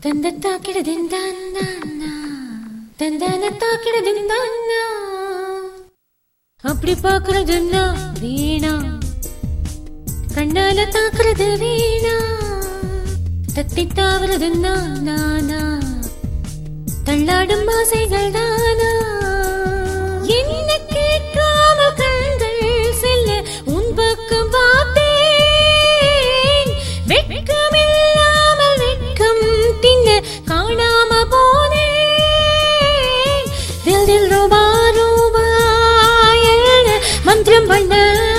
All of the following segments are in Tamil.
தந்த தாக்கிடதிந்தான்னா தந்தான தாக்கிடதிந்தான்னா அப்படி பாக்குறதுன்னா வீணா கண்ணால தாக்குறது வீணா தத்தி தாவறதுன்னா நானா தள்ளாடும் ஆசைகள் தானா என்ன கேட்காம கண்கள் செல்ல உன் பக்கம் பார்த்தேன் வெட்கமில்லாமல் வெட்கம் தின்ன காணாம போனேன் தில் தில் ரூபா ரூபா என மந்திரம் பண்ண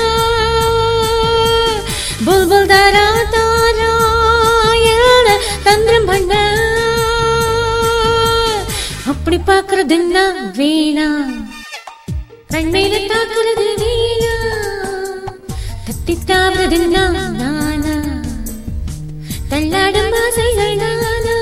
புல்புல் தாரா தாரா என தந்திரம் பண்ண அப்படி பாக்குறதுன்னா வீணா கண்மையில தாக்குறது வீணா தத்தி தாவறதுன்னா நானா தள்ளாடும் ஆசைகள் நானா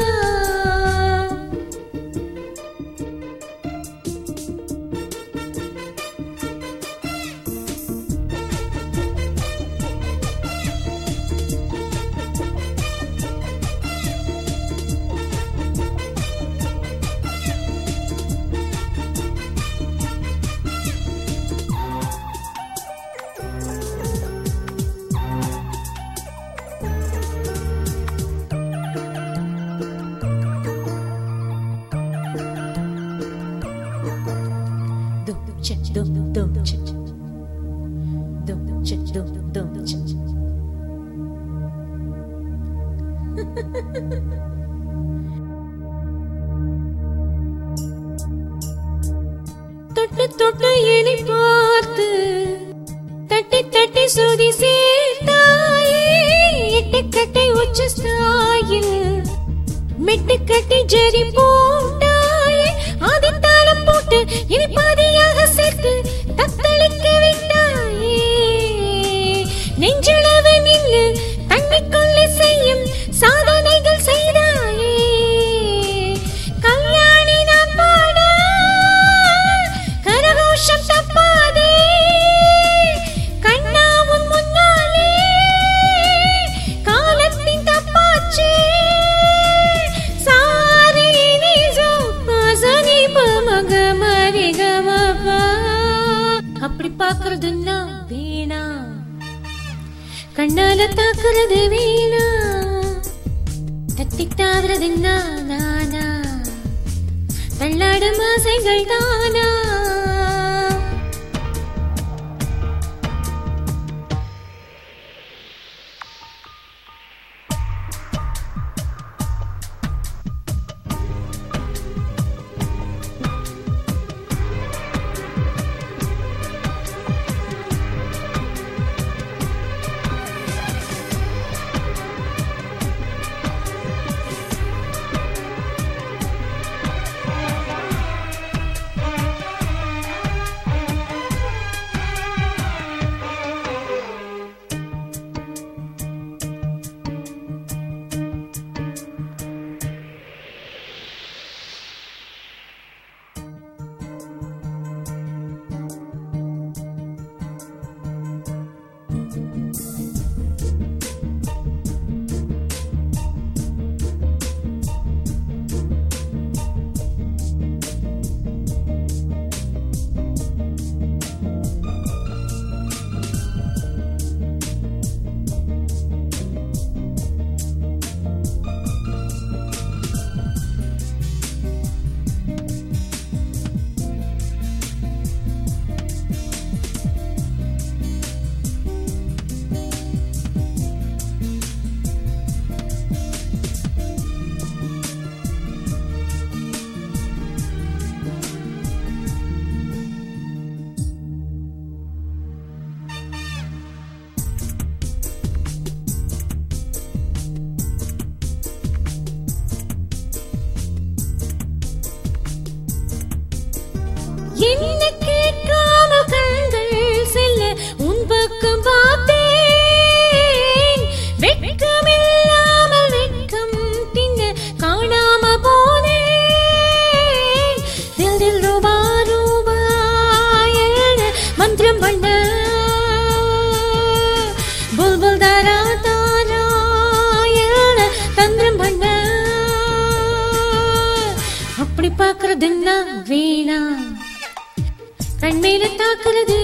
Dum chit dum dum chit. Dum chit dum dum chit. தொட்டு தொட்டு என்னை பார்த்து தட்டி தட்டி சுதி சேர்த்தாயே எட்டு கட்டை உச்ச ஸ்தாயில் மெட்டு கட்டி ஜெரி போட்டாயே ஆதி தாளம் போட்டு இனி பாதியாக சேர்த்து தத்தளிக்க விட்டாயே நெஞ்சளவு நின்று தண்ணிக்குள்ளே செய்யும் சாதனைகள் செய்தாயே கல்யாணி நான் பாட கரகோஷம் தப்பாதே கண்ணா உன் முன்னாலே காலத்தின் தப்பாச்சே சாரி நீ சோ பாசனி பமக மரி கமபா அப்படி பாக்குறதுன்னா வீணா கண்ணால தாக்குறது வீணா தத்தி தாவறதுன்னா நானா தள்ளாடும் ஆசைகள் தானா என்ன கேட்காம கண்கள் செல்ல உன் பக்கம் பார்த்தேன் வெட்கமில்லாமல் வெட்கம் தின்ன காணாம போனேன் தில் தில் ரூபா ரூபா என மந்திரம் பண்ண புல்புல் தாரா தாரா என தந்திரம் பண்ண அப்படி பாக்குறது என்ன வீணா கண்மையில தாக்குறது